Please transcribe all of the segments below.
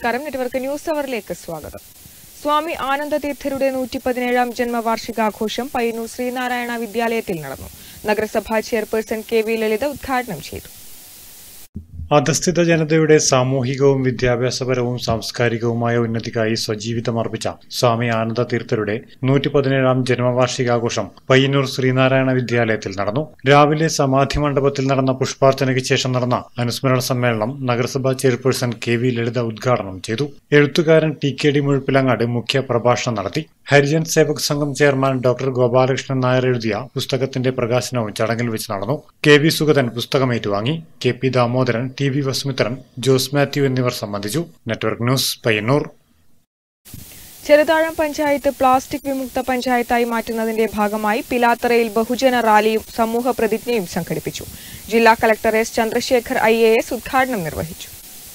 നമസ്കാരം network news അവറിലേക്ക് സ്വാഗതം സ്വാമി ആനന്ദതീർത്ഥരുടെ നൂറ്റി പതിനേഴാം ജന്മവാർഷികാഘോഷം പയ്യന്നൂർ ശ്രീനാരായണ വിദ്യാലയത്തിൽ നടന്നു നഗരസഭാ ചെയർപേഴ്സൺ കെ വി ലളിത ഉദ്ഘാടനം ചെയ്തു അധസ്ഥിത ജനതയുടെ സാമൂഹികവും വിദ്യാഭ്യാസപരവും സാംസ്കാരികവുമായ ഉന്നതിക്കായി സ്വജീവിതമർപ്പിച്ച സ്വാമി ആനന്ദ തീർത്ഥരുടെ നൂറ്റി പതിനേഴാം ജന്മവാർഷികാഘോഷം പയ്യന്നൂർ ശ്രീനാരായണ വിദ്യാലയത്തിൽ നടന്നു രാവിലെ സമാധി മണ്ഡപത്തിൽ നടന്ന പുഷ്പാർച്ചനയ്ക്ക് ശേഷം നടന്ന അനുസ്മരണ സമ്മേളനം നഗരസഭാ ചെയർപേഴ്സൺ കെ വി ലളിത ഉദ്ഘാടനം ചെയ്തു എഴുത്തുകാരൻ ടി കെ ഡി മുഴുപ്പിലങ്ങാട് മുഖ്യ പ്രഭാഷണം നടത്തി ഹരിജൻ സേവക് സംഘം ചെയർമാൻ ഡോക്ടർ ഗോപാലകൃഷ്ണൻ നായർ എഴുതിയ പുസ്തകത്തിന്റെ പ്രകാശനവും ചടങ്ങിൽ വെച്ച് നടന്നു കെ വി സുഗതൻ പുസ്തകം ഏറ്റുവാങ്ങി K P Damodaran T V Vasumithran Jose Mathew എന്നിവർ സംബന്ധിച്ചു network news Payyanur Cheruthazham panchayat plastic വിമുക്ത പഞ്ചായത്തായി മാറ്റുന്നതിന്റെ ഭാഗമായി പിലാത്തറയിൽ ബഹുജന റാലിയും സമൂഹ പ്രതിജ്ഞയും സംഘടിപ്പിച്ചു ജില്ലാ collector S Chandrasekhar I A S ഉദ്ഘാടനം നിർവഹിച്ചു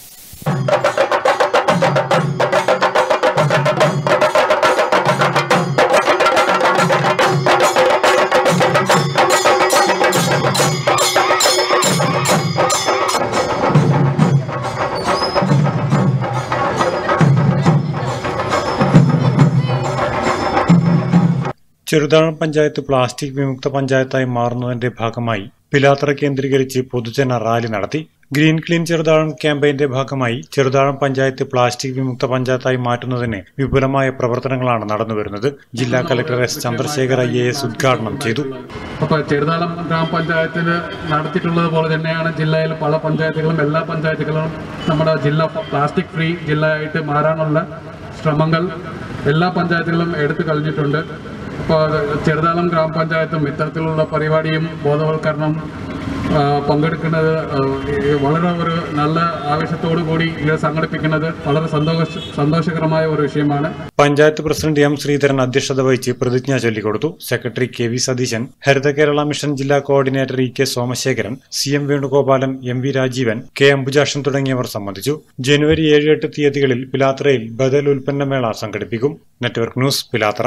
ചെറുതാഴം പഞ്ചായത്ത് പ്ലാസ്റ്റിക് വിമുക്ത പഞ്ചായത്തായി മാറുന്നതിന്റെ ഭാഗമായി പിലാത്തറ കേന്ദ്രീകരിച്ച് പൊതുജന റാലി നടത്തി ഗ്രീൻ ക്ലീൻ ചെറുതാഴം ക്യാമ്പയിന്റെ ഭാഗമായി ചെറുതാഴം പഞ്ചായത്ത് പ്ലാസ്റ്റിക് വിമുക്ത പഞ്ചായത്തായി മാറ്റുന്നതിന് വിപുലമായ പ്രവർത്തനങ്ങളാണ് നടന്നുവരുന്നത് ജില്ലാ collector S Chandrasekhar I A S ഉദ്ഘാടനം ചെയ്തു അപ്പോൾ ചെറുതാളം ഗ്രാമപഞ്ചായത്തിൽ നടത്തിയിട്ടുള്ളത് പോലെ തന്നെയാണ് ജില്ലയിൽ പല പഞ്ചായത്തുകളും എല്ലാ പഞ്ചായത്തുകളും നമ്മുടെ ജില്ല പ്ലാസ്റ്റിക് ഫ്രീ ജില്ലയായിട്ട് മാറാനുള്ള ശ്രമങ്ങൾ എല്ലാ പഞ്ചായത്തുകളും എടുത്തു കഴിഞ്ഞിട്ടുണ്ട് അപ്പോൾ ചെറുതാളം ഗ്രാമപഞ്ചായത്തും ഇത്തരത്തിലുള്ള പരിപാടിയും ബോധവൽക്കരണം ആ, പങ്കെടുക്കുന്നത് ആ, ഈ വളരെ ഒരു നല്ല ആവേശത്തോടു കൂടി ഇത് സംഘടിപ്പിക്കുന്നത് വളരെ സന്തോഷ സന്തോഷകരമായ ഒരു വിഷയമാണ് പഞ്ചായത്ത് പ്രസിഡന്റ് എം ശ്രീധരൻ അധ്യക്ഷത വഹിച്ച് പ്രതിജ്ഞ ചൊല്ലിക്കൊടുത്തു secretary K V Satheesan Haritha Kerala mission ജില്ലാ coordinator E K Somasekharan C M Venugopalan M V Rajeevan K Ambujakshan തുടങ്ങിയവർ സംബന്ധിച്ചു ജനുവരി ഏഴ് എട്ട് തീയതികളിൽ പിലാത്രയിൽ ബദൽ ഉൽപ്പന്നമേള സംഘടിപ്പിക്കും നെറ്റ്വർക്ക് ന്യൂസ് പിലാത്ര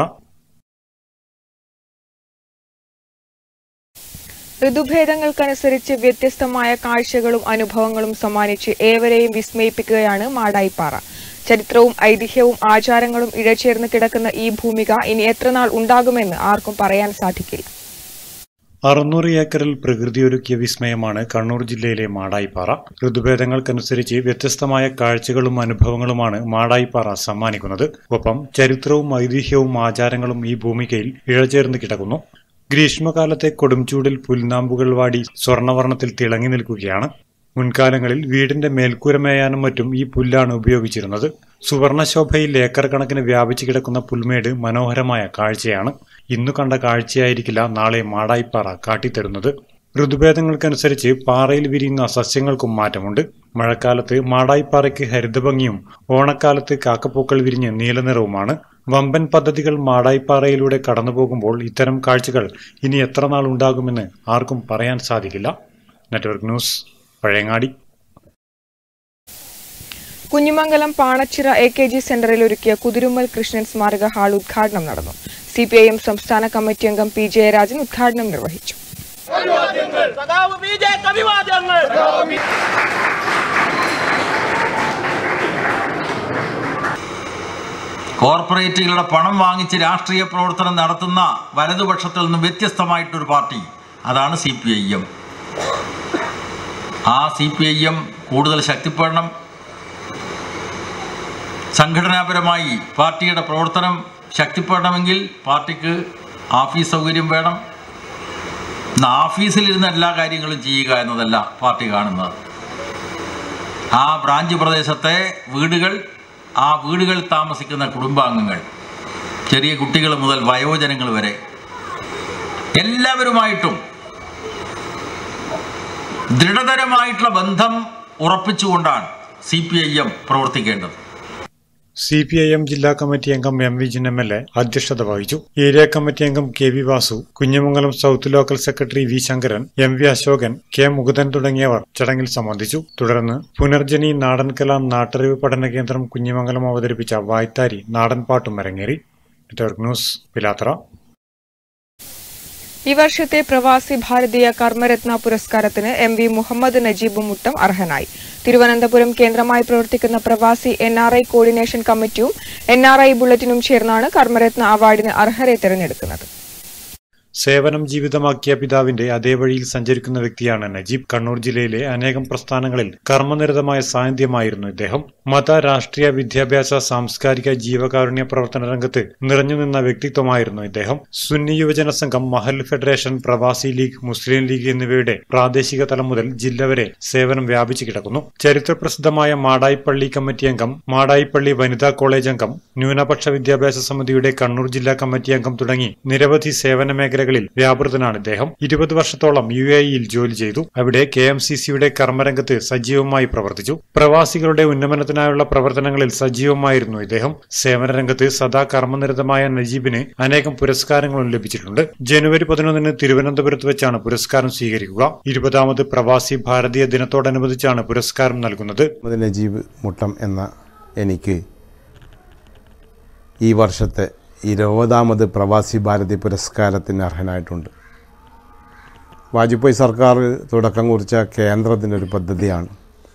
ഋതുഭേദങ്ങൾക്കനുസരിച്ച് വ്യത്യസ്തമായ കാഴ്ചകളും അനുഭവങ്ങളും സമ്മാനിച്ച് ഏവരെയും വിസ്മയിപ്പിക്കുകയാണ് മാടായിപ്പാറ ചരിത്രവും ഐതിഹ്യവും ആചാരങ്ങളും ഇഴചേർന്ന് കിടക്കുന്ന ഈ ഭൂമിക ഇനി എത്രനാൾ ഉണ്ടാകുമെന്ന് ആർക്കും പറയാൻ സാധിക്കില്ല അറുന്നൂറ് ഏക്കറിൽ പ്രകൃതിയൊരുക്കിയ വിസ്മയമാണ് കണ്ണൂർ ജില്ലയിലെ മാടായിപ്പാറ ഋതുഭേദങ്ങൾക്കനുസരിച്ച് വ്യത്യസ്തമായ കാഴ്ചകളും അനുഭവങ്ങളുമാണ് മാടായിപ്പാറ സമ്മാനിക്കുന്നത് ഒപ്പം ചരിത്രവും ഐതിഹ്യവും ആചാരങ്ങളും ഈ ഭൂമികയിൽ ഇഴചേർന്ന് കിടക്കുന്നു ഗ്രീഷ്മകാലത്തെ കൊടുംചൂടിൽ പുൽനാമ്പുകൾ വാടി സ്വർണവർണ്ണത്തിൽ തിളങ്ങി നിൽക്കുകയാണ് മുൻകാലങ്ങളിൽ വീടിന്റെ മേൽക്കൂര മേയാനും മറ്റും ഈ പുല്ലാണ് ഉപയോഗിച്ചിരുന്നത് സുവർണശോഭയിൽ ഏക്കർ കണക്കിന് വ്യാപിച്ചു കിടക്കുന്ന പുൽമേട് മനോഹരമായ കാഴ്ചയാണ് ഇന്നു കണ്ട കാഴ്ചയായിരിക്കില്ല നാളെ മാടായിപ്പാറ കാട്ടിത്തരുന്നത് ഋതുഭേദങ്ങൾക്കനുസരിച്ച് പാറയിൽ വിരിയുന്ന സസ്യങ്ങൾക്കും മാറ്റമുണ്ട് മഴക്കാലത്ത് മാടായിപ്പാറയ്ക്ക് ഹരിതഭംഗിയും ഓണക്കാലത്ത് കാക്കപ്പൂക്കൾ വിരിഞ്ഞ് നീലനിറവുമാണ് വമ്പൻ പദ്ധതികൾ മാടായിപ്പാറയിലൂടെ കടന്നുപോകുമ്പോൾ ഇത്തരം കാഴ്ചകൾ ഇനി എത്ര നാൾ ഉണ്ടാകുമെന്ന് ആർക്കും പറയാൻ സാധിക്കില്ല network news Pazhayangadi Kunhimangalam Panachira A K G സെന്ററിൽ ഒരുക്കിയ കുതിരുമ്മൽ കൃഷ്ണൻ സ്മാരക ഹാൾ ഉദ്ഘാടനം നടന്നു സി പി ഐ എം സംസ്ഥാന കമ്മിറ്റി അംഗം പി ജയരാജൻ ഉദ്ഘാടനം നിർവഹിച്ചു സഖാവ് ബി ജെ അഭിവാദ്യങ്ങൾ കോർപ്പറേറ്റുകളുടെ പണം വാങ്ങിച്ച് രാഷ്ട്രീയ പ്രവർത്തനം നടത്തുന്ന വലതുപക്ഷത്തിൽ നിന്നും വ്യത്യസ്തമായിട്ടൊരു പാർട്ടി അതാണ് സി പി ഐ എം ആ സി പി ഐ എം കൂടുതൽ ശക്തിപ്പെടണം സംഘടനാപരമായി പാർട്ടിയുടെ പ്രവർത്തനം ശക്തിപ്പെടണമെങ്കിൽ പാർട്ടിക്ക് ഓഫീസ് സൗകര്യം വേണം ഇന്ന് ഓഫീസിലിരുന്ന് എല്ലാ കാര്യങ്ങളും ചെയ്യുക എന്നതല്ല പാർട്ടി കാണുന്നത് ആ ബ്രാഞ്ച് പ്രദേശത്തെ വീടുകൾ ആ വീടുകളിൽ താമസിക്കുന്ന കുടുംബാംഗങ്ങൾ ചെറിയ കുട്ടികൾ മുതൽ വയോജനങ്ങൾ വരെ എല്ലാവരുമായിട്ടും ദൃഢതരമായിട്ടുള്ള ബന്ധം ഉറപ്പിച്ചുകൊണ്ടാണ് സി പി ഐ എം പ്രവർത്തിക്കേണ്ടത് സി പി ഐ എം ജില്ലാ കമ്മിറ്റി അംഗം M Vijin M L A അധ്യക്ഷത വഹിച്ചു ഏരിയ കമ്മിറ്റി അംഗം K V Vasu Kunhimangalam south local secretary V Sankaran M V Ashokan K Mukundan തുടങ്ങിയവർ ചടങ്ങിൽ സംബന്ധിച്ചു തുടർന്ന് പുനർജനി നാടൻകല നാട്ടറിവ് പഠന കേന്ദ്രം കുഞ്ഞിമംഗലം അവതരിപ്പിച്ച വായ്ത്താരി നാടൻപാട്ടും അരങ്ങേറി നെറ്റ്വർക്ക് ന്യൂസ് പിലാത്ര ഈ വർഷത്തെ പ്രവാസി ഭാരതീയ കർമ്മരത്ന പുരസ്കാരത്തിന് എം വി മുഹമ്മദ് നജീബ് മുട്ടം അർഹനായി തിരുവനന്തപുരം കേന്ദ്രമായി പ്രവർത്തിക്കുന്ന Pravasi N R I coordination കമ്മിറ്റിയും എൻ ആർ ഐ ബുള്ളറ്റിനും ചേർന്നാണ് കർമ്മരത്ന അവാർഡിന് അർഹരെ തെരഞ്ഞെടുക്കുന്നത് സേവനം ജീവിതമാക്കിയ പിതാവിന്റെ അതേ വഴിയിൽ സഞ്ചരിക്കുന്ന വ്യക്തിയാണ് നജീബ് കണ്ണൂർ ജില്ലയിലെ അനേകം പ്രസ്ഥാനങ്ങളിൽ കർമ്മനിരതമായ സാന്നിധ്യമായിരുന്നു ഇദ്ദേഹം മത രാഷ്ട്രീയ വിദ്യാഭ്യാസ സാംസ്കാരിക ജീവകാരുണ്യ പ്രവർത്തന രംഗത്ത് നിറഞ്ഞുനിന്ന വ്യക്തിത്വമായിരുന്നു ഇദ്ദേഹം Sunni Yuvajana Sangham Mahal federation Pravasi league Muslim league എന്നിവയുടെ പ്രാദേശിക തലം മുതൽ ജില്ല വരെ സേവനം വ്യാപിച്ചു കിടക്കുന്നു ചരിത്രപ്രസിദ്ധമായ മാടായിപ്പള്ളി കമ്മിറ്റി അംഗം മാടായിപ്പള്ളി വനിതാ കോളേജ് അംഗം ന്യൂനപക്ഷ വിദ്യാഭ്യാസ സമിതിയുടെ കണ്ണൂർ ജില്ലാ കമ്മിറ്റി അംഗം തുടങ്ങി നിരവധി സേവന മേഖലകളിൽ വ്യാപൃതനാണ് ഇദ്ദേഹം ഇരുപത് വർഷത്തോളം യു എ ഇയിൽ ജോലി ചെയ്തു അവിടെ കെ എം സി സിയുടെ കർമ്മരംഗത്ത് സജീവമായി പ്രവർത്തിച്ചു പ്രവാസികളുടെ ഉന്നമനത്തിനായുള്ള പ്രവർത്തനങ്ങളിൽ സജീവമായിരുന്നു ഇദ്ദേഹം സേവന രംഗത്ത് സദാ കർമ്മനിരതമായ നജീബിന് അനേകം പുരസ്കാരങ്ങളും ലഭിച്ചിട്ടുണ്ട് ജനുവരി പതിനൊന്നിന് തിരുവനന്തപുരത്ത് വെച്ചാണ് പുരസ്കാരം സ്വീകരിക്കുക ഇരുപതാമത് പ്രവാസി ഭാരതീയ ദിനത്തോടനുബന്ധിച്ചാണ് പുരസ്കാരം നൽകുന്നത് മുഹമ്മദ് നജീബ് മുട്ടം എന്ന എനിക്ക് ഈ വർഷത്തെ ഇരുപതാമത് പ്രവാസി ഭാരതി പുരസ്കാരത്തിന് അർഹനായിട്ടുണ്ട് വാജ്പേയി സർക്കാർ തുടക്കം കുറിച്ച കേന്ദ്രത്തിൻ്റെ ഒരു പദ്ധതിയാണ്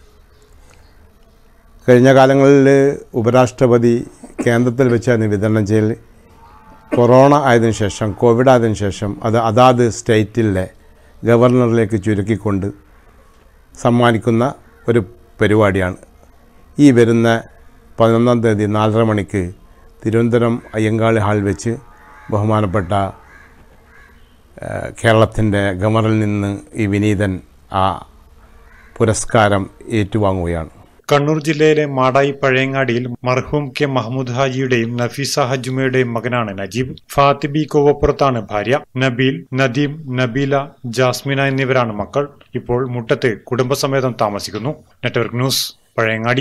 കഴിഞ്ഞ കാലങ്ങളിൽ ഉപരാഷ്ട്രപതി കേന്ദ്രത്തിൽ വെച്ചാണ് വിതരണം ചെയ്യൽ കൊറോണ ആയതിനു ശേഷം കോവിഡ് ആയതിനു ശേഷം അത് അതാത് സ്റ്റേറ്റിലെ ഗവർണറിലേക്ക് ചുരുക്കിക്കൊണ്ട് സമ്മാനിക്കുന്ന ഒരു പരിപാടിയാണ് ഈ വരുന്ന പതിനൊന്നാം തീയതി നാലര മണിക്ക് തിരുവനന്തപുരം അയ്യങ്കാളി ഹാൾ വെച്ച് ബഹുമാനപ്പെട്ട കേരളത്തിൻ്റെ ഗവർണറിൽ നിന്ന് ഈ വിനീതൻ ആ പുരസ്കാരം ഏറ്റുവാങ്ങുകയാണ് കണ്ണൂർ ജില്ലയിലെ മാടായി പഴയങ്ങാടിയിൽ മർഹൂം കെ മഹമ്മൂദ് ഹാജിയുടെയും നഫീസ ഹജുമയുടെയും മകനാണ് നജീബ് ഫാത്തിബി കോവപ്പുറത്താണ് ഭാര്യ നബീൽ നദീം നബീല ജാസ്മിന എന്നിവരാണ് മക്കൾ ഇപ്പോൾ മുട്ടത്ത് കുടുംബസമേതം താമസിക്കുന്നു നെറ്റ്വർക്ക് ന്യൂസ് പഴയങ്ങാടി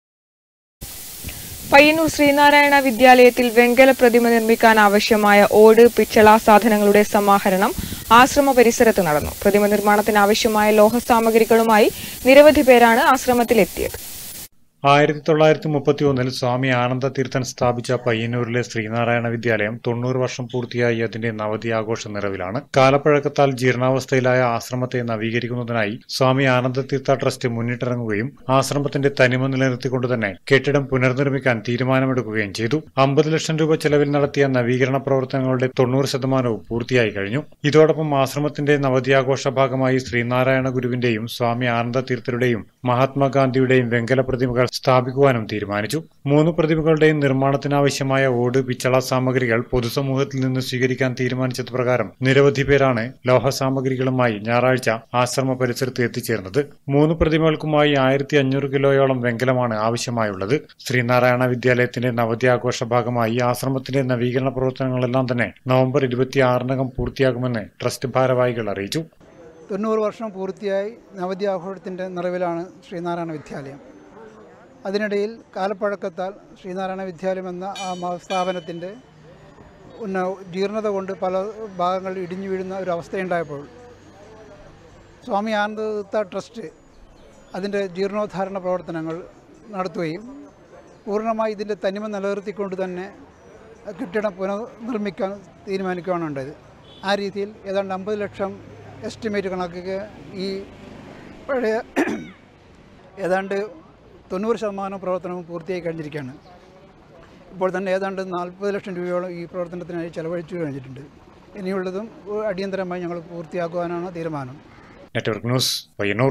പയ്യന്നൂർ ശ്രീനാരായണ വിദ്യാലയത്തിൽ വെങ്കല പ്രതിമ നിർമ്മിക്കാൻ ആവശ്യമായ ഓട് പിച്ചള സാധനങ്ങളുടെ സമാഹരണം ആശ്രമ പരിസരത്ത് നടന്നു പ്രതിമ നിർമ്മാണത്തിന് ആവശ്യമായ ലോഹ സാമഗ്രികളുമായി നിരവധി പേരാണ് ആശ്രമത്തിലെത്തിയത് ആയിരത്തി തൊള്ളായിരത്തി മുപ്പത്തി ഒന്നിൽ സ്വാമി ആനന്ദ തീർത്ഥൻ സ്ഥാപിച്ച പയ്യന്നൂരിലെ ശ്രീനാരായണ വിദ്യാലയം തൊണ്ണൂറ് വർഷം പൂർത്തിയായി അതിന്റെ നവതി ആഘോഷ നിറവിലാണ് കാലപ്പഴക്കത്താൽ ജീർണാവസ്ഥയിലായ ആശ്രമത്തെ നവീകരിക്കുന്നതിനായി സ്വാമി ആനന്ദ തീർത്ഥ ട്രസ്റ്റ് മുന്നിട്ടിറങ്ങുകയും ആശ്രമത്തിന്റെ തനിമ നിലനിർത്തിക്കൊണ്ട് തന്നെ കെട്ടിടം പുനർനിർമ്മിക്കാൻ തീരുമാനമെടുക്കുകയും ചെയ്തു അമ്പത് ലക്ഷം രൂപ ചെലവിൽ നടത്തിയ നവീകരണ പ്രവർത്തനങ്ങളുടെ തൊണ്ണൂറ് ശതമാനവും പൂർത്തിയായി കഴിഞ്ഞു ഇതോടൊപ്പം ആശ്രമത്തിന്റെ നവതിയാഘോഷ ഭാഗമായി ശ്രീനാരായണ ഗുരുവിന്റെയും സ്വാമി ആനന്ദ തീർത്ഥരുടെയും മഹാത്മാഗാന്ധിയുടെയും വെങ്കല പ്രതിമകൾ സ്ഥാപിക്കുവാനും തീരുമാനിച്ചു മൂന്ന് പ്രതിമകളുടെയും നിർമ്മാണത്തിനാവശ്യമായ ഓട് പിച്ചള സാമഗ്രികൾ പൊതുസമൂഹത്തിൽ നിന്ന് സ്വീകരിക്കാൻ തീരുമാനിച്ചത് പ്രകാരം നിരവധി പേരാണ് ലോഹ സാമഗ്രികളുമായി ഞായറാഴ്ച ആശ്രമ പരിസരത്ത് എത്തിച്ചേർന്നത് മൂന്ന് പ്രതിമകൾക്കുമായി ആയിരത്തി അഞ്ഞൂറ് കിലോയോളം വെങ്കലമാണ് ആവശ്യമായുള്ളത് ശ്രീനാരായണ വിദ്യാലയത്തിന്റെ നവതി ആഘോഷ ഭാഗമായി ആശ്രമത്തിന്റെ നവീകരണ പ്രവർത്തനങ്ങളെല്ലാം തന്നെ നവംബർ ഇരുപത്തിയാറിനകം പൂർത്തിയാകുമെന്ന് ട്രസ്റ്റ് ഭാരവാഹികൾ അറിയിച്ചു തൊണ്ണൂറ് വർഷം പൂർത്തിയായി നവതി ആഘോഷത്തിൻ്റെ നിറവിലാണ് ശ്രീനാരായണ വിദ്യാലയം അതിനിടയിൽ കാലപ്പഴക്കത്താൽ ശ്രീനാരായണ വിദ്യാലയം എന്ന ആ മ- സ്ഥാപനത്തിൻ്റെ ഉന്ന ജീർണത കൊണ്ട് പല ഭാഗങ്ങളിൽ ഇടിഞ്ഞു വീഴുന്ന ഒരു അവസ്ഥയുണ്ടായപ്പോൾ സ്വാമി ആനന്ദദത്ത ട്രസ്റ്റ് അതിൻ്റെ ജീർണോദ്ധാരണ പ്രവർത്തനങ്ങൾ നടത്തുകയും പൂർണ്ണമായി ഇതിൻ്റെ തനിമ നിലനിർത്തിക്കൊണ്ട് തന്നെ കെട്ടിടം പുനർനിർമ്മിക്കാൻ തീരുമാനിക്കുകയാണ് ഉണ്ടായത് ആ രീതിയിൽ ഏതാണ്ട് അമ്പത് ലക്ഷം എസ്റ്റിമേറ്റ് കണക്കൊക്കെ ഈ പഴയ ഏതാണ്ട് തൊണ്ണൂറ് ശതമാനം പ്രവർത്തനവും പൂർത്തിയായി കഴിഞ്ഞിരിക്കുകയാണ് ഇപ്പോൾ തന്നെ ഏതാണ്ട് നാൽപ്പത് ലക്ഷം രൂപയോളം ഈ പ്രവർത്തനത്തിനായി ചെലവഴിച്ചു കഴിഞ്ഞിട്ടുണ്ട് ഇനിയുള്ളതും അടിയന്തരമായി ഞങ്ങൾ പൂർത്തിയാക്കുവാനാണ് തീരുമാനം നെറ്റ്വർക്ക് ന്യൂസ് പയ്യന്നൂർ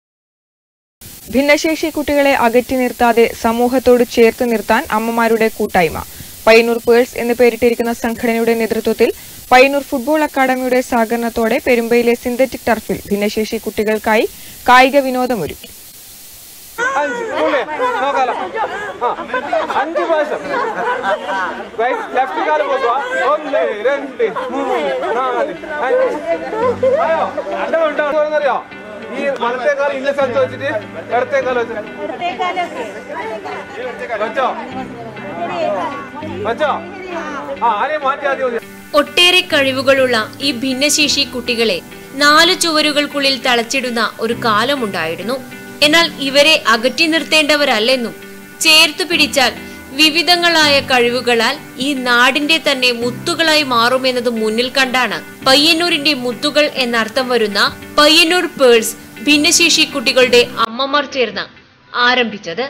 ഭിന്നശേഷി കുട്ടികളെ അകറ്റി നിർത്താതെ സമൂഹത്തോട് ചേർത്ത് നിർത്താൻ അമ്മമാരുടെ കൂട്ടായ്മ പയ്യന്നൂർ പേഴ്സ് എന്ന് പേരിട്ടിരിക്കുന്ന സംഘടനയുടെ നേതൃത്വത്തിൽ പയ്യന്നൂർ ഫുട്ബോൾ അക്കാദമിയുടെ സഹകരണത്തോടെ പെരുമ്പയിലെ സിന്തറ്റിക് ടർഫിൽ ഭിന്നശേഷി കുട്ടികൾക്കായി കായിക വിനോദമൊരുക്കി അഞ്ച് മൂന്ന് നോക്കാലോ ആ അഞ്ച് പ്രാവശ്യം റൈറ്റ് ലെഫ്റ്റ് കാല് പോകുക ഒന്ന് രണ്ട് മൂന്ന് നാല് അഞ്ച് അയ്യോ രണ്ട് മിനിറ്റ് ഈ വലത്തെ കാലം ഇന്ന സ്ഥലത്ത് വെച്ചിട്ട് ഇടത്തെ കാലം വെച്ച് വെച്ചോ വെച്ചോ ആ ആരെയും മാറ്റി ആദ്യം മതി ഒട്ടേറെ കഴിവുകളുള്ള ഈ ഭിന്നശേഷി കുട്ടികളെ നാല് ചുവരുകൾക്കുള്ളിൽ തളച്ചിടുന്ന ഒരു കാലമുണ്ടായിരുന്നു എന്നാൽ ഇവരെ അകറ്റി നിർത്തേണ്ടവരല്ലെന്നും ചേർത്തു പിടിച്ചാൽ വിവിധങ്ങളായ കഴിവുകളാൽ ഈ നാടിന്റെ തന്നെ മുത്തുകളായി മാറുമെന്നത് മുന്നിൽ കണ്ടാണ് പയ്യന്നൂരിന്റെ മുത്തുകൾ എന്നർത്ഥം വരുന്ന പയ്യന്നൂർ പേഴ്സ് ഭിന്നശേഷി കുട്ടികളുടെ അമ്മമാർ ചേർന്ന് ആരംഭിച്ചത്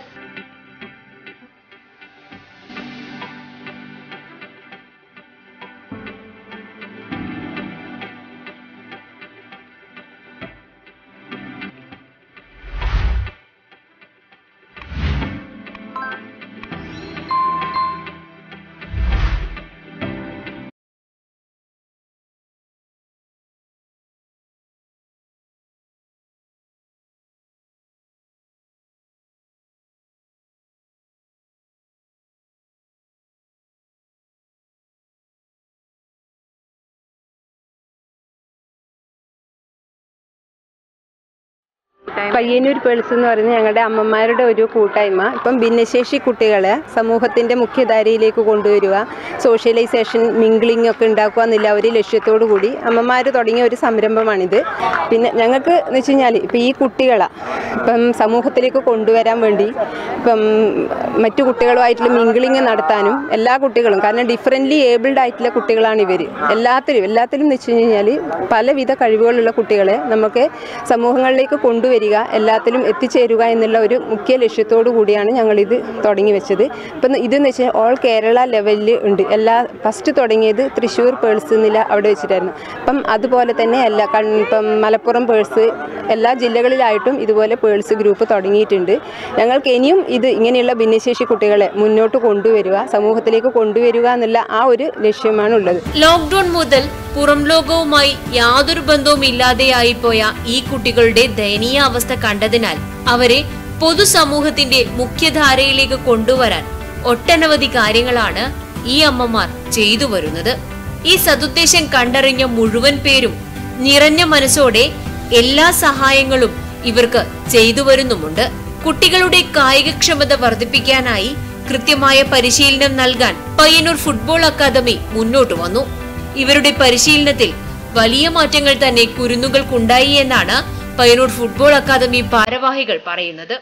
പയ്യന്നൂർ പേൾസ് എന്ന് പറയുന്നത് ഞങ്ങളുടെ അമ്മമാരുടെ ഒരു കൂട്ടായ്മ ഇപ്പം ഭിന്നശേഷി കുട്ടികളെ സമൂഹത്തിൻ്റെ മുഖ്യധാരയിലേക്ക് കൊണ്ടുവരിക സോഷ്യലൈസേഷൻ മിംഗ്ലിംഗ് ഒക്കെ ഉണ്ടാക്കുക എന്നുള്ള ഒരു ലക്ഷ്യത്തോടു കൂടി അമ്മമാർ തുടങ്ങിയ ഒരു സംരംഭമാണിത് പിന്നെ ഞങ്ങൾക്ക് എന്ന് വെച്ച് കഴിഞ്ഞാൽ ഇപ്പം ഈ കുട്ടികളെ ഇപ്പം സമൂഹത്തിലേക്ക് കൊണ്ടുവരാൻ വേണ്ടി ഇപ്പം മറ്റു കുട്ടികളുമായിട്ടുള്ള മിംഗ്ലിംഗ് നടത്താനും എല്ലാ കുട്ടികളും കാരണം ഡിഫറെൻ്റ്ലി ഏബിൾഡ് ആയിട്ടുള്ള കുട്ടികളാണ് ഇവർ എല്ലാത്തിലും എല്ലാത്തിലും എന്ന് വെച്ച് കഴിഞ്ഞാൽ പലവിധ കഴിവുകളുള്ള കുട്ടികളെ നമുക്ക് സമൂഹങ്ങളിലേക്ക് കൊണ്ടുവരിക എല്ലാത്തിലും എത്തിച്ചേരുക എന്നുള്ള ഒരു മുഖ്യ ലക്ഷ്യത്തോടു കൂടിയാണ് ഞങ്ങളിത് തുടങ്ങി വെച്ചത് ഇപ്പം ഇതെന്ന് വെച്ചാൽ ഓൾ കേരള ലെവലിൽ ഉണ്ട് എല്ലാ ഫസ്റ്റ് തുടങ്ങിയത് തൃശ്ശൂർ പേഴ്സ് എന്നില്ല അവിടെ വെച്ചിട്ടായിരുന്നു അപ്പം അതുപോലെ തന്നെ എല്ലാ കൺ ഇപ്പം മലപ്പുറം പേഴ്സ് എല്ലാ ജില്ലകളിലായിട്ടും ഇതുപോലെ പേഴ്സ് ഗ്രൂപ്പ് തുടങ്ങിയിട്ടുണ്ട് ഞങ്ങൾക്ക് ഇനിയും ഇത് ഇങ്ങനെയുള്ള ഭിന്നശേഷി കുട്ടികളെ മുന്നോട്ട് കൊണ്ടുവരിക സമൂഹത്തിലേക്ക് കൊണ്ടുവരിക എന്നുള്ള ആ ഒരു ലക്ഷ്യമാണ് ഉള്ളത് ലോക്ക്ഡൌൺ മുതൽ പുറം ലോകവുമായി യാതൊരു ബന്ധവും ഇല്ലാതെയായിപ്പോയ ഈ കുട്ടികളുടെ ദയനീയ അവസ്ഥ കണ്ടതിനാൽ അവരെ പൊതുസമൂഹത്തിന്റെ മുഖ്യധാരയിലേക്ക് കൊണ്ടുവരാൻ ഒട്ടനവധി കാര്യങ്ങളാണ് ഈ അമ്മമാർ ചെയ്തു വരുന്നത് ഈ സതുദ്ദേശം കണ്ടറിഞ്ഞ മുഴുവൻ പേരും നിറഞ്ഞ മനസ്സോടെ എല്ലാ സഹായങ്ങളും ഇവർക്ക് ചെയ്തു വരുന്നുമുണ്ട് കുട്ടികളുടെ കായികക്ഷമത വർദ്ധിപ്പിക്കാനായി കൃത്യമായ പരിശീലനം നൽകാൻ പയ്യന്നൂർ ഫുട്ബോൾ അക്കാദമി മുന്നോട്ട് വന്നു ഇവരുടെ പരിശീലനത്തിൽ വലിയ മാറ്റങ്ങൾ തന്നെ കുരുന്നുകൾക്കുണ്ടായി എന്നാണ് പയ്യന്നൂർ ഫുട്ബോൾ അക്കാദമി ഭാരവാഹികൾ പറയുന്നത്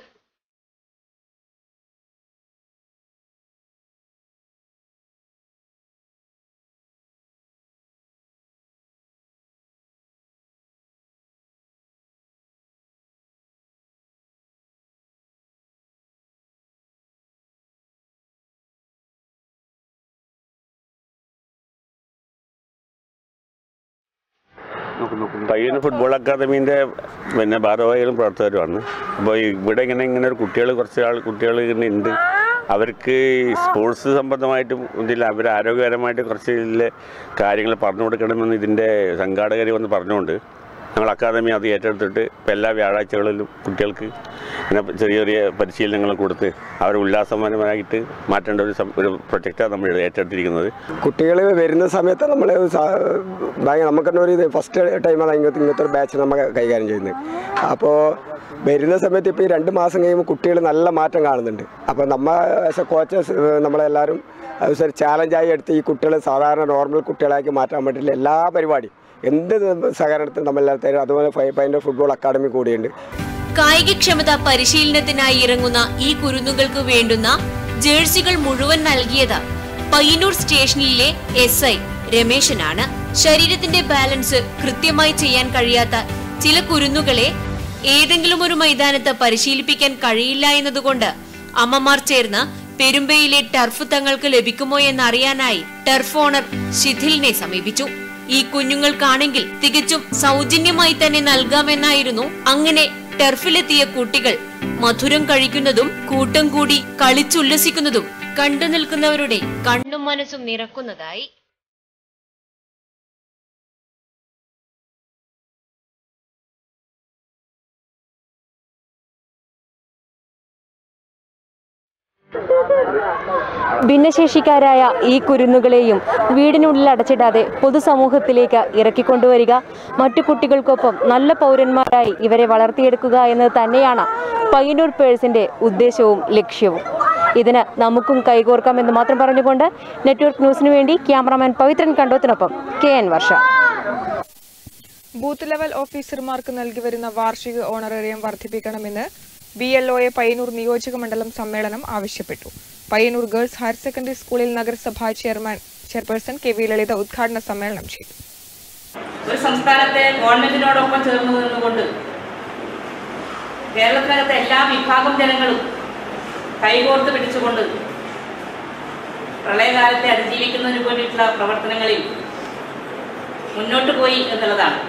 പയ്യന്നൂർ ഫുട്ബോൾ അക്കാദമീൻ്റെ പിന്നെ ഭാരവാഹികളും പ്രവർത്തകരുമാണ് അപ്പോൾ ഇവിടെ ഇങ്ങനെ ഇങ്ങനെ ഒരു കുട്ടികൾ കുറച്ച് ആൾ കുട്ടികൾ ഇങ്ങനെ ഉണ്ട് അവർക്ക് ഈ സ്പോർട്സ് സംബന്ധമായിട്ടും ഇതിൽ അവർ ആരോഗ്യകരമായിട്ട് കുറച്ച് ഇതിലെ കാര്യങ്ങൾ പറഞ്ഞു കൊടുക്കണമെന്ന് ഇതിൻ്റെ സംഘാടകർ വന്ന് പറഞ്ഞുകൊണ്ട് ഞങ്ങൾ അക്കാദമി അത് ഏറ്റെടുത്തിട്ട് ഇപ്പോൾ എല്ലാ വ്യാഴാഴ്ചകളിലും കുട്ടികൾക്ക് ഇങ്ങനെ ചെറിയ ചെറിയ പരിശീലനങ്ങൾ കൊടുത്ത് അവരെ ഉല്ലാസപരമായിട്ട് മാറ്റേണ്ട ഒരു സം- ഒരു പ്രൊജക്റ്റാണ് നമ്മൾ ഏറ്റെടുത്തിരിക്കുന്നത് കുട്ടികൾ വരുന്ന സമയത്ത് നമ്മൾ ഭയങ്കര നമുക്ക് തന്നെ ഒരു ഇത് ഫസ്റ്റ് ടൈമാണ് ഇങ്ങനത്തെ ഇങ്ങനത്തെ ഒരു ബാച്ച് നമ്മൾ കൈകാര്യം ചെയ്യുന്നത് അപ്പോൾ വരുന്ന സമയത്ത് ഇപ്പോൾ ഈ രണ്ട് മാസം കഴിയുമ്പോൾ കുട്ടികൾ നല്ല മാറ്റം കാണുന്നുണ്ട് അപ്പോൾ നമ്മ ആസ് എ കോച്ചസ് നമ്മളെല്ലാവരും അത് ഒരു ചാലഞ്ചായി എടുത്ത് ഈ കുട്ടികളെ സാധാരണ നോർമൽ കുട്ടികളാക്കി മാറ്റാൻ വേണ്ടിയിട്ടുള്ള എല്ലാ പരിപാടിയും എന്ത് സഹകരണത്തിനും നമ്മളെല്ലാവരും തരും അതുപോലെ പൈൻ്റെ ഫുട്ബോൾ അക്കാഡമി കൂടിയുണ്ട് കായികക്ഷമത പരിശീലനത്തിനായി ഇറങ്ങുന്ന ഈ കുരുന്നുകൾക്ക് വേണ്ടുന്ന ജേഴ്സികൾ മുഴുവൻ നൽകിയത് പയ്യന്നൂർ സ്റ്റേഷനിലെ എസ് ഐ രമേശനാണ് ശരീരത്തിന്റെ ബാലൻസ് കൃത്യമായി ചെയ്യാൻ കഴിയാത്ത ചില കുരുന്നുകളെ ഏതെങ്കിലും ഒരു മൈതാനത്ത് പരിശീലിപ്പിക്കാൻ കഴിയില്ല എന്നതുകൊണ്ട് അമ്മമാർ ചേർന്ന് പെരുമ്പയിലെ ടർഫ് തങ്ങൾക്ക് ലഭിക്കുമോ എന്നറിയാനായി ടർഫ് ഓണർ ശിഥിലിനെ സമീപിച്ചു ഈ കുഞ്ഞുങ്ങൾക്കാണെങ്കിൽ തികച്ചും സൗജന്യമായി തന്നെ നൽകാമെന്നായിരുന്നു അങ്ങനെ ടർഫിലെത്തിയ കുട്ടികൾ മധുരം കഴിക്കുന്നതും കൂട്ടം കൂടി കളിച്ചുല്ലസിക്കുന്നതും കണ്ടു നിൽക്കുന്നവരുടെ കണ്ണും മനസ്സും നിറക്കുന്നതായി ഭിന്നശേഷിക്കാരായ ഈ കുരുന്നുകളെയും വീടിനുള്ളിൽ അടച്ചിടാതെ പൊതുസമൂഹത്തിലേക്ക് ഇറക്കിക്കൊണ്ടുവരിക മറ്റു കുട്ടികൾക്കൊപ്പം നല്ല പൗരന്മാരായി ഇവരെ വളർത്തിയെടുക്കുക എന്നത് തന്നെയാണ് പയ്യന്നൂർ പേഴ്സിന്റെ ഉദ്ദേശവും ലക്ഷ്യവും ഇതിന് നമുക്കും കൈകോർക്കാമെന്ന് മാത്രം പറഞ്ഞുകൊണ്ട് നെറ്റ്വർക്ക് ന്യൂസിനു വേണ്ടി ക്യാമറാമാൻ പവിത്രൻ കണ്ടോത്തിനൊപ്പം K N Varsha booth level ഓഫീസർമാർക്ക് നൽകി വരുന്ന വാർഷിക ഓണറേറിയം വർദ്ധിപ്പിക്കണമെന്ന് B L O A Payyanur നിയോജക മണ്ഡലം സമ്മേളനം ആവശ്യപ്പെട്ടു പയ്യന്നൂർ ഗേൾസ് ഹയർ സെക്കൻഡറി സ്കൂളിൽ നഗരസഭാ chairman chairperson K V Lalitha ഉദ്ഘാടന സമ്മേളനം ചെയ്തു ഒരു സംസ്ഥാനത്തെ ഗവൺമെന്റിനോടൊപ്പം ചേർന്ന് നിന്നുകൊണ്ട് കേരളത്തിനകത്തെ എല്ലാ വിഭാഗം ജനങ്ങളും കൈകോർത്ത് പിടിച്ചുകൊണ്ട് പ്രളയകാലത്തെ അതിജീവിക്കുന്നതിന് വേണ്ടിയിട്ടുള്ള പ്രവർത്തനങ്ങളിൽ മുന്നോട്ട് പോയി എന്നുള്ളതാണ്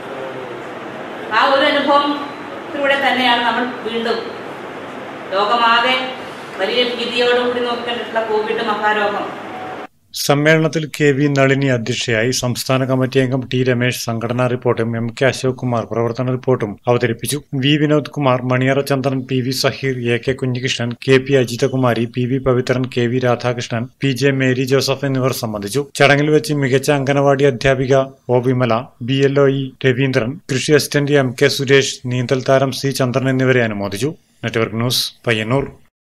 ആ ഒരു അനുഭവത്തിലൂടെ തന്നെയാണ് നമ്മൾ വീണ്ടും ലോകമാകെ വലിയ ഭീതിയോടുകൂടി നോക്കേണ്ടിട്ടുള്ള കോവിഡ് മഹാരോഗം സമ്മേളനത്തിൽ കെ വി നളിനി അധ്യക്ഷയായി സംസ്ഥാന കമ്മിറ്റി അംഗം ടി രമേശ് സംഘടനാ റിപ്പോർട്ടും എം കെ അശോക് കുമാർ പ്രവർത്തന റിപ്പോർട്ടും അവതരിപ്പിച്ചു V Vinod Kumar Maniyara Chandran P V Zaheer A K Kunhikrishnan K P Ajithakumari P V Pavithran K V Radhakrishnan P J Mary Joseph എന്നിവർ സംബന്ധിച്ചു ചടങ്ങിൽ വെച്ച് മികച്ച അംഗനവാടി അധ്യാപിക O Vimala B L O E Ravindran കൃഷി അസിസ്റ്റന്റ് എം കെ സുരേഷ് നീന്തൽ താരം സി ചന്ദ്രൻ എന്നിവരെ അനുമോദിച്ചു network news Payyanur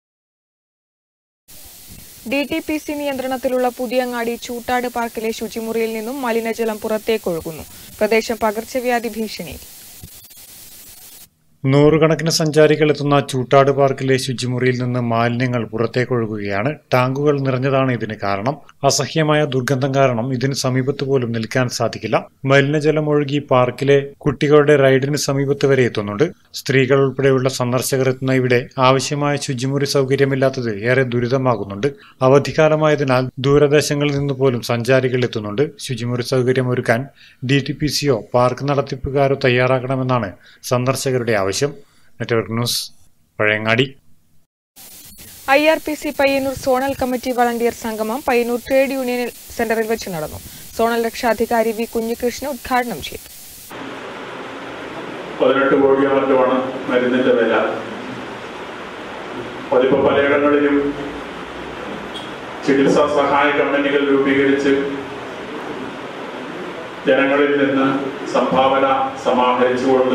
D T P C നിയന്ത്രണത്തിലുള്ള പുതിയങ്ങാടി ചൂട്ടാട് പാർക്കിലെ ശുചിമുറിയിൽ നിന്നും മലിനജലം പുറത്തേക്കൊഴുകുന്നു പ്രദേശം പകർച്ചവ്യാധി ഭീഷണിയിൽ നൂറുകണക്കിന് സഞ്ചാരികൾ എത്തുന്ന ചൂട്ടാട് പാർക്കിലെ ശുചിമുറിയിൽ നിന്ന് മാലിന്യങ്ങൾ പുറത്തേക്കൊഴുകുകയാണ് ടാങ്കുകൾ നിറഞ്ഞതാണ് ഇതിന് കാരണം അസഹ്യമായ ദുർഗന്ധം കാരണം ഇതിന് സമീപത്ത് പോലും നിൽക്കാൻ സാധിക്കില്ല മലിനജലം ഒഴുകി പാർക്കിലെ കുട്ടികളുടെ റൈഡിന് സമീപത്ത് വരെ എത്തുന്നുണ്ട് സ്ത്രീകൾ ഉൾപ്പെടെയുള്ള സന്ദർശകർ എത്തുന്ന ഇവിടെ ആവശ്യമായ ശുചിമുറി സൗകര്യമില്ലാത്തത് ഏറെ ദുരിതമാകുന്നുണ്ട് അവധിക്കാലമായതിനാൽ ദൂരദേശങ്ങളിൽ നിന്ന് പോലും സഞ്ചാരികൾ എത്തുന്നുണ്ട് ശുചിമുറി സൗകര്യം ഒരുക്കാൻ ഡി ടി പി സിയോ പാർക്ക് നടത്തിപ്പുകാരോ തയ്യാറാക്കണമെന്നാണ് സന്ദർശകരുടെ ആവശ്യം network news Pazhayangadi I R P C Payyanur zonal committee volunteer സംഗമം പയ്യന്നൂർ ട്രേഡ് യൂണിയൻ സെന്ററിൽ വെച്ച് നടന്നു സോണൽ രക്ഷാധികാരി വി കുഞ്ഞികൃഷ്ണൻ ഉദ്ഘാടനം ചെയ്തു പതിനെട്ട് കോടിയോ മറ്റുമാണ് മരുന്നിന്റെ വില അതിപ്പോ പലയിടങ്ങളിലും ചികിത്സാ സഹായ കമ്പനികൾ രൂപീകരിച്ച് ജനങ്ങളിൽ നിന്ന് സംഭാവന സമാഹരിച്ചുകൊണ്ട്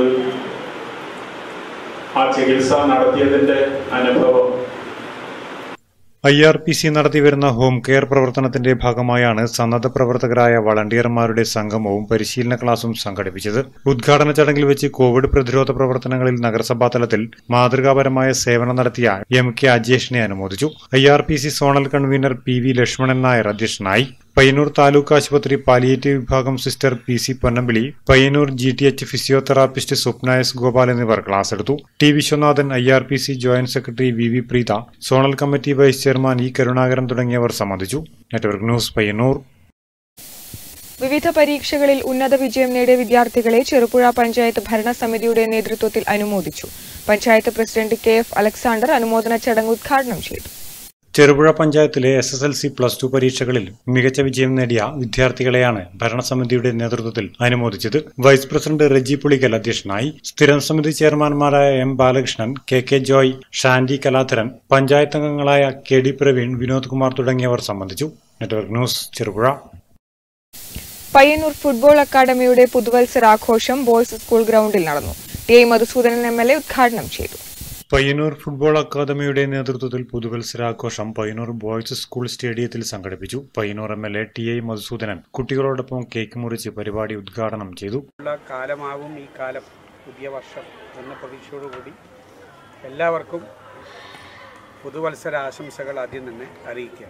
ആ ചികിത്സ നടത്തിയതിന്റെ അനുഭവം ഐ ആർ പി സി നടത്തിവരുന്ന ഹോം കെയർ പ്രവർത്തനത്തിന്റെ ഭാഗമായാണ് സന്നദ്ധ പ്രവർത്തകരായ വളണ്ടിയർമാരുടെ സംഗമവും പരിശീലന ക്ലാസും സംഘടിപ്പിച്ചത് ഉദ്ഘാടന ചടങ്ങിൽ വെച്ച് കോവിഡ് പ്രതിരോധ പ്രവർത്തനങ്ങളിൽ നഗരസഭാ തലത്തിൽ മാതൃകാപരമായ സേവനം നടത്തിയ എം കെ അജേഷിനെ അനുമോദിച്ചു I R P C zonal convener P V Lakshmanan Nair അധ്യക്ഷനായി പയ്യന്നൂർ താലൂക്ക് ആശുപത്രി പാലിയേറ്റീവ് വിഭാഗം sister P C Ponnambili Payyanur G T H physiotherapist Swapna S Gopal എന്നിവർ ക്ലാസ് എടുത്തു T Viswanathan I R P C joint secretary V V Preetha zonal committee vice chairman E Karunakaran തുടങ്ങിയവർ സംബന്ധിച്ചു network news Payyanur വിവിധ പരീക്ഷകളിൽ ഉന്നത വിജയം നേടിയ വിദ്യാർത്ഥികളെ ചെറുപുഴ പഞ്ചായത്ത് ഭരണസമിതിയുടെ നേതൃത്വത്തിൽ അനുമോദിച്ചു panchayat president K F Alexander അനുമോദന ചടങ്ങ് ഉദ്ഘാടനം ചെയ്തു ചെറുപുഴ പഞ്ചായത്തിലെ S S L C plus two പരീക്ഷകളിൽ മികച്ച വിജയം നേടിയ വിദ്യാർത്ഥികളെയാണ് ഭരണസമിതിയുടെ നേതൃത്വത്തിൽ അനുമോദിച്ചത് വൈസ് പ്രസിഡന്റ് റെജി പുളിക്കൽ അധ്യക്ഷനായി സ്ഥിരം സമിതി ചെയർമാൻമാരായ M Balakrishnan K K Joy Shandy Kaladharan panchayat അംഗങ്ങളായ കെ ഡി പ്രവീൺ വിനോദ് കുമാർ തുടങ്ങിയവർ സംബന്ധിച്ചു network news Cherupuzha Payyanur football അക്കാദമിയുടെ പുതുവത്സരാഘോഷം ബോയ്സ് സ്കൂൾ ഗ്രൗണ്ടിൽ നടന്നു T I Madhusoodanan M L A ഉദ്ഘാടനം ചെയ്തു പയ്യന്നൂർ ഫുട്ബോൾ അക്കാദമിയുടെ നേതൃത്വത്തിൽ പുതുവത്സരാഘോഷം പയ്യന്നൂർ ബോയ്സ് സ്കൂൾ സ്റ്റേഡിയത്തിൽ സംഘടിപ്പിച്ചു Payyanur M L A T I Madhusoodanan കുട്ടികളോടൊപ്പം കേക്ക് മുറിച്ച് പരിപാടി ഉദ്ഘാടനം ചെയ്തു ഉള്ള കാലമാവും ഈ കാലം പുതിയ വർഷം എന്ന പ്രതീക്ഷയോടുകൂടി എല്ലാവർക്കും പുതുവത്സര ആശംസകൾ ആദ്യം തന്നെ അറിയിക്കുക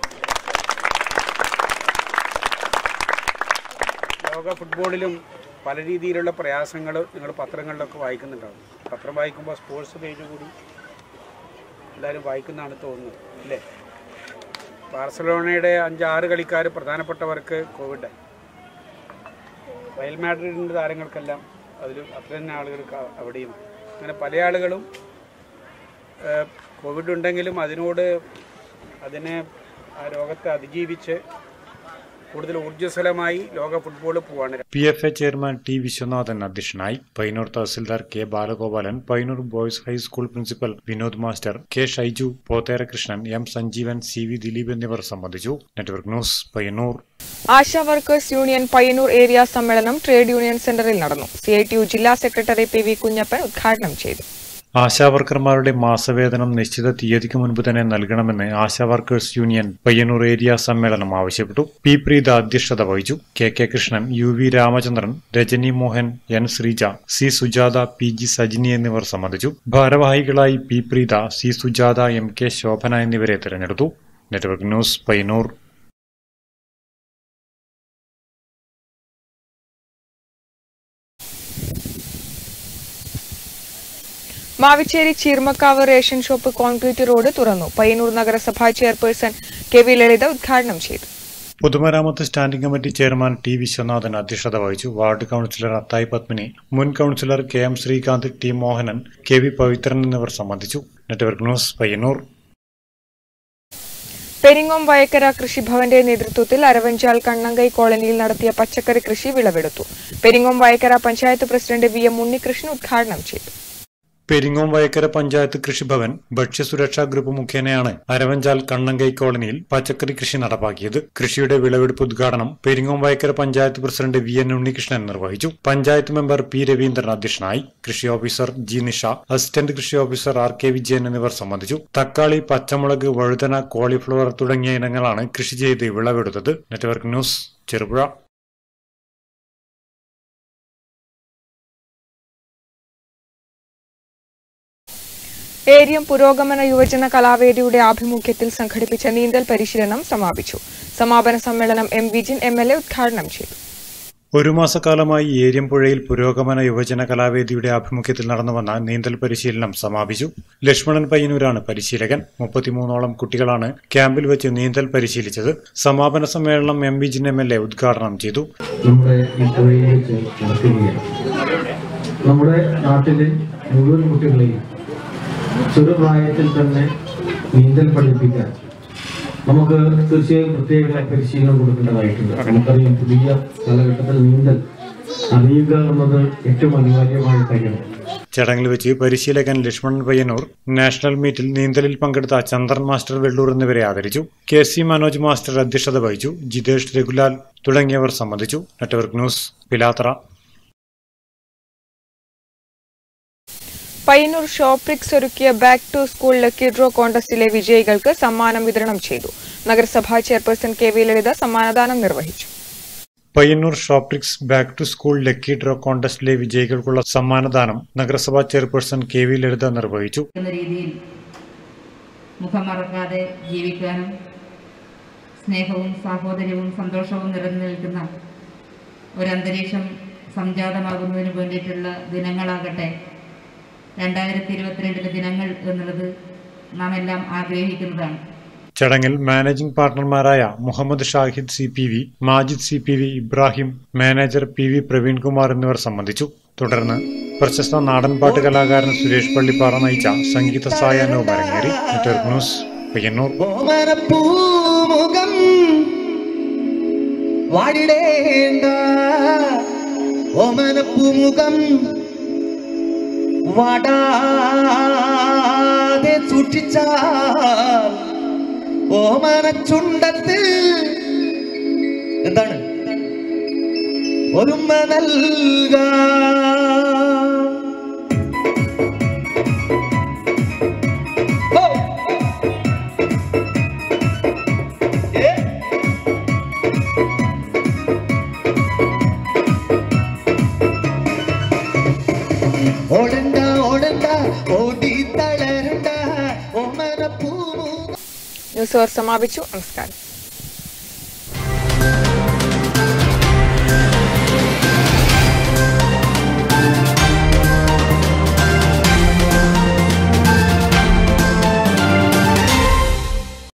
ലോക ഫുട്ബോളിലും പല രീതിയിലുള്ള പ്രയാസങ്ങൾ നിങ്ങൾ പത്രങ്ങളിലൊക്കെ വായിക്കുന്നുണ്ടാവും പത്രം വായിക്കുമ്പോൾ സ്പോർട്സ് പേജ് കൂടി എല്ലാവരും വായിക്കുന്നതാണ് തോന്നുന്നത് അല്ലേ ബാർസലോണയുടെ അഞ്ചാറ് കളിക്കാർ പ്രധാനപ്പെട്ടവർക്ക് കോവിഡായി റയൽ മാഡ്രിഡിൻ്റെ താരങ്ങൾക്കെല്ലാം അതിൽ അത്ര തന്നെ ആളുകൾക്ക് അ- അവിടെയും അങ്ങനെ പല ആളുകളും ഏഹ്, കോവിഡ് ഉണ്ടെങ്കിലും അതിനോട് അതിനെ ആ രോഗത്തെ അതിജീവിച്ച് കൂടുതൽ ഊർജ്ജസ്വലമായി ലോക ഫുട്ബോൾ പോവാണ് P F A chairman T Viswanathan അധ്യക്ഷനായി Payyanur tahsildar K Balagopalan Payyanur boys high school principal Vinod master K Shaiju Potherakrishnan M Sanjeevan C V Dileep എന്നിവർ സംബന്ധിച്ചു network news Payyanur Asha workers union Payyanur area സമ്മേളനം ട്രേഡ് യൂണിയൻ സെന്ററിൽ നടന്നു സി ഐ ടി യു ജില്ലാ സെക്രട്ടറി പി വി കുഞ്ഞപ്പൻ ഉദ്ഘാടനം ചെയ്തു ആശാവർക്കർമാരുടെ മാസവേതനം നിശ്ചിത തീയതിക്ക് മുൻപ് തന്നെ നൽകണമെന്ന് Asha workers union Payyanur area സമ്മേളനം ആവശ്യപ്പെട്ടു പി പ്രീത അധ്യക്ഷത വഹിച്ചു K K Krishnan U V Ramachandran Rajani Mohan N Sreeja C Sujatha P G Sajini എന്നിവർ സംബന്ധിച്ചു ഭാരവാഹികളായി P Preetha C Sujatha M K Shobhana എന്നിവരെ തിരഞ്ഞെടുത്തു network news Payyanur Mavichery Cheermakkavu ration shop concrete road തുറന്നു പയ്യന്നൂർ നഗരസഭാ ചെയർപേഴ്സൺ കെ വി ലളിത ഉദ്ഘാടനം ചെയ്തു പൊതുമരാമത്ത് standing committee chairman T Viswanathan അധ്യക്ഷത വഹിച്ചു വാർഡ് കൌൺസിലർ അത്തായി പത്മിനി മുൻ councillor K M Sreekanth T Mohanan K V Pavithran എന്നിവർ സംബന്ധിച്ചു നെറ്റ്വർക്ക് ന്യൂസ് പയ്യന്നൂർ പെരിങ്ങോം വയക്കര കൃഷിഭവന്റെ നേതൃത്വത്തിൽ അരവഞ്ചാൽ കണ്ണങ്കൈ കോളനിയിൽ നടത്തിയ പച്ചക്കറി കൃഷി വിളവെടുത്തു Peringome Vayakkara panchayat president V M Unnikrishnan ഉദ്ഘാടനം ചെയ്തു പെരിങ്ങോം വയക്കര പഞ്ചായത്ത് കൃഷിഭവൻ ഭക്ഷ്യസുരക്ഷാ ഗ്രൂപ്പ് മുഖേനയാണ് അരവഞ്ചാൽ കണ്ണങ്കൈ കോളനിയിൽ പച്ചക്കറി കൃഷി നടപ്പാക്കിയത് കൃഷിയുടെ വിളവെടുപ്പ് ഉദ്ഘാടനം Peringome Vayakkara panchayat president V N Unnikrishnan നിർവഹിച്ചു പഞ്ചായത്ത് മെമ്പർ പി രവീന്ദ്രൻ അധ്യക്ഷനായി കൃഷി ഓഫീസർ ജി നിഷ അസിസ്റ്റന്റ് കൃഷി ഓഫീസർ ആർ കെ വിജയൻ എന്നിവർ സംബന്ധിച്ചു തക്കാളി പച്ചമുളക് വഴുതന കോളിഫ്ലവർ തുടങ്ങിയ ഇനങ്ങളാണ് കൃഷി ചെയ്ത് വിളവെടുത്തത് നെറ്റ്വർക്ക് ന്യൂസ് ചെറുപുഴ ഏരിയം പുരോഗമന യുവജന കലാവേദിയുടെ ആഭിമുഖ്യത്തിൽ സംഘടിപ്പിച്ച നീന്തൽ പരിശീലനം സമാപിച്ചു സമാപന സമ്മേളനം M Vijin M L A ഉദ്ഘാടനം ചെയ്തു ഒരു മാസക്കാലമായി ഏര്യംപുഴയിൽ പുരോഗമന യുവജന കലാവേദിയുടെ ആഭിമുഖ്യത്തിൽ നടന്നുവന്ന നീന്തൽ പരിശീലനം സമാപിച്ചു ലക്ഷ്മണൻ പയ്യന്നൂരാണ് പരിശീലകൻ മുപ്പത്തിമൂന്നോളം കുട്ടികളാണ് ക്യാമ്പിൽ വെച്ച് നീന്തൽ പരിശീലിച്ചത് സമാപന സമ്മേളനം M Vijin M L A ഉദ്ഘാടനം ചെയ്തു നമ്മുടെ ഈ പുഴയിൽ വെച്ച് നടക്കുകയാണ് നമ്മുടെ നാട്ടിലെ മുഴുവൻ കുട്ടികളെയും ചെറുപ്രായത്തിൽ തന്നെ നീന്തൽ പഠിപ്പിക്കാൻ നമുക്ക് തീർച്ചയായും പ്രത്യേക പരിശീലനം കൊടുക്കേണ്ടതായിട്ടുണ്ട് നമുക്കറിയാം പുതിയ കാലഘട്ടത്തിൽ നീന്തൽ അറിയുക എന്നത് ഏറ്റവും അനിവാര്യമായ കാര്യമാണ് ചടങ്ങിൽ വെച്ച് പരിശീലകൻ ലക്ഷ്മണൻ പയ്യന്നൂർ നാഷണൽ മീറ്റിൽ നീന്തലിൽ പങ്കെടുത്ത ചന്ദ്രൻ മാസ്റ്റർ വെള്ളൂർ എന്നിവരെ ആദരിച്ചു കെ സി മനോജ് മാസ്റ്റർ അധ്യക്ഷത വഹിച്ചു ജിതേഷ് രഘുലാൽ തുടങ്ങിയവർ സംബന്ധിച്ചു നെറ്റ്വർക്ക് ന്യൂസ് പിലാത്ര പയ്യന്നൂർ ഷോപ്രിക്സ് ഒരുക്കിയ back to school lucky draw കോൺടസ്റ്റിലെ വിജയികൾക്ക് സമ്മാനം വിതരണം ചെയ്തു നഗരസഭാ ചെയർപേഴ്സൺ കെ വി ലളിത സമ്മാനദാനം നിർവഹിച്ചു Payyanur Shoprix back to school lucky draw കോൺടെസ്റ്റിലെ വിജയികൾക്കുള്ള സമ്മാനദാനം നഗരസഭാ ചെയർപേഴ്സൺ കെ വി ലളിത നിർവഹിച്ചു എന്ന രീതിയിൽ മുഖം മറക്കാതെ ജീവിക്കാനും സ്നേഹവും സാഹോദര്യവും സന്തോഷവും നിറഞ്ഞു നിൽക്കുന്ന ഒരന്തരീക്ഷം സംജാതമാകുന്നതിന് വേണ്ടിയിട്ടുള്ള ദിനങ്ങളാകട്ടെ രണ്ടായിരത്തി ഇരുപത്തിരണ്ടിലെ ദിനങ്ങൾ എന്നുള്ളത് നാം എല്ലാം ആഗ്രഹിക്കുന്നതാണ് ചടങ്ങിൽ മാനേജിംഗ് പാർട്ണർമാരായ Muhammad Shahid C P V Majid C P V Ibrahim manager P V Praveenkumar എന്നിവർ സംബന്ധിച്ചു തുടർന്ന് പ്രശസ്ത നാടൻപാട്ട് കലാകാരൻ സുരേഷ് പള്ളിപ്പാറ നയിച്ച സംഗീത സായാഹ്നവും അരങ്ങേറി നെറ്റ്വർക്ക് ന്യൂസ് പയ്യന്നൂർ ഓമനപ്പൂമുഖം വാടിടേണ്ട ഓമനപ്പൂമുഖം വാടാതെ സൂക്ഷിച്ചാൽ ഓമന ചുണ്ടത്ത് എന്താണ് ഒരുമ നൽക ഓടണ്ട ഓടണ്ട ഓടി തളരണ്ട ഓമന പൂമുഖം ന്യൂസ് അവർ സമാപിച്ചു നമസ്കാരം